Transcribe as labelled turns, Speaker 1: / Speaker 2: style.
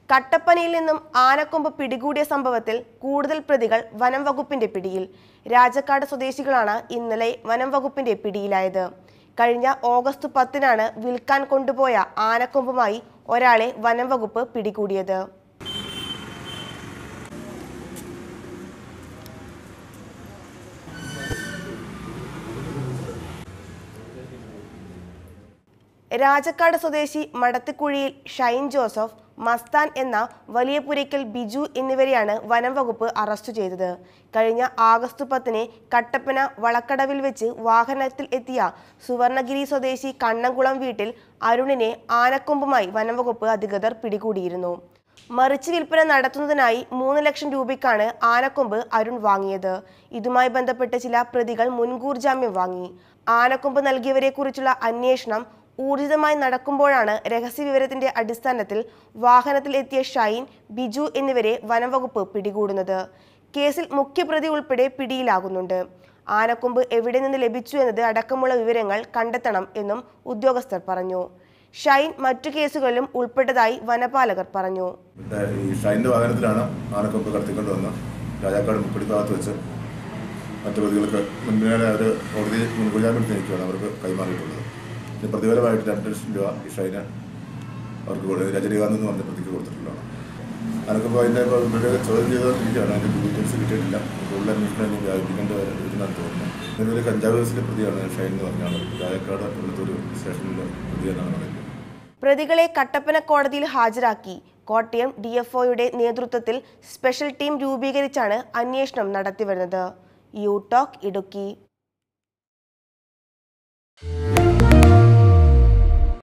Speaker 1: കട്ടപ്പനയിൽ നിന്നും ആനക്കൊമ്പ് പിടികൂടിയ സംഭവത്തിൽ കൂടുതൽ പ്രതികൾ വനം വകുപ്പിന്റെ പിടിയിൽ രാജക്കാട് സ്വദേശികളാണ് ഇന്നലെ വനം വകുപ്പിന്റെ പിടിയിലായത് കഴിഞ്ഞ ഓഗസ്റ്റ് പത്തിനാണ് വിൽക്കാൻ കൊണ്ടുപോയ ആനക്കൊമ്പുമായി ഒരാളെ വനം വകുപ്പ് പിടികൂടിയത് രാജക്കാട് സ്വദേശി മടത്തിക്കുഴിയിൽ ഷൈൻ ജോസഫ് മസ്താൻ എന്ന വലിയ പുരയ്ക്കൽ ബിജു എന്നിവരെയാണ് വനം വകുപ്പ് അറസ്റ്റ് ചെയ്തത് കഴിഞ്ഞ ആഗസ്റ്റ് പത്തിന് കട്ടപ്പന വളക്കടവിൽ വെച്ച് വാഹനത്തിൽ എത്തിയ സുവർണഗിരി സ്വദേശി കണ്ണംകുളം വീട്ടിൽ അരുണിനെ ആനക്കൊമ്പുമായി വനം വകുപ്പ് അധികൃതർ പിടികൂടിയിരുന്നു മറിച്ച് വിൽപ്പന നടത്തുന്നതിനായി മൂന്ന് ലക്ഷം രൂപയ്ക്കാണ് ആനക്കൊമ്പ് അരുൺ വാങ്ങിയത് ഇതുമായി ബന്ധപ്പെട്ട് ചില പ്രതികൾ മുൻകൂർ ജാമ്യം വാങ്ങി ആനക്കൊമ്പ് നൽകിയവരെ കുറിച്ചുള്ള അന്വേഷണം ഊർജിതമായി നടക്കുമ്പോഴാണ് രഹസ്യവിവരത്തിന്റെ അടിസ്ഥാനത്തിൽ വാഹനത്തിൽ എത്തിയ ഷൈൻ ബിജു എന്നിവരെ വനംവകുപ്പ് പിടികൂടുന്നത് കേസിൽ മുഖ്യപ്രതി ഉൾപ്പെടെ പിടിയിലാകുന്നുണ്ട് ആനക്കൊമ്പ് എവിടെ നിന്ന് ലഭിച്ചു എന്നത് അടക്കമുള്ള വിവരങ്ങൾ കണ്ടെത്തണം എന്നും ഉദ്യോഗസ്ഥർ പറഞ്ഞു ഷൈൻ മറ്റു കേസുകളിലും ഉൾപ്പെട്ടതായി വനപാലകർ പറഞ്ഞു
Speaker 2: ഇവിടെ ഈ ഷൈൻ്റെ വാഹനത്തിലാണ് ആനക്കൊമ്പ് കടത്തിക്കൊണ്ട് വന്ന് രാജാക്കാട് മുപ്പടി ഭാഗത്ത് വെച്ച് മറ്റു പ്രതികൾക്ക് മുൻപിനെ അവർ കോടതി മുൻകൂർ ജാമ്യം നിൽക്കുകയാണ് അവർക്ക് കൈമാറിയിട്ടുള്ളത് ഇതിന് പ്രതിഫലമായിട്ട് രണ്ട് ലക്ഷം രൂപ ഈ ഷൈന് അവർക്ക് കൊടുത്തത് രജനീകാന്ത് എന്ന് പറഞ്ഞ പ്രതിക്ക് കൊടുത്തിട്ടുള്ളതാണ് ആനക്കൊമ്പ് അതിൻ്റെ ഇപ്പോൾ ഇവരുടെ ചോദ്യം ചെയ്തുകൊണ്ടിരിക്കുകയാണ് അതിൻ്റെ ഡീറ്റെയിൽസ് കിട്ടിയിട്ടില്ല കൂടുതൽ അന്വേഷണം ഇനി വ്യാപിപ്പിക്കേണ്ട വരുന്നതാണ് തോന്നുന്നത് ഇതിനൊരു കഞ്ചാവ് കേസിലെ പ്രതിയാണ് ഷൈൻ എന്ന് പറഞ്ഞാൽ രാജാക്കാട് ഉള്ളതൊരു സ്റ്റേഷനിലെ പ്രതി എന്നാണ് പറയുന്നത്
Speaker 1: പ്രതികളെ കട്ടപ്പന കോടതിയിൽ ഹാജരാക്കി കോട്ടയം ഡിഎഫ്ഒയുടെ നേതൃത്വത്തിൽ സ്പെഷ്യൽ ടീം രൂപീകരിച്ചാണ് അന്വേഷണം നടത്തിവരുന്നത് യു ടോക്ക് ഇടുക്കി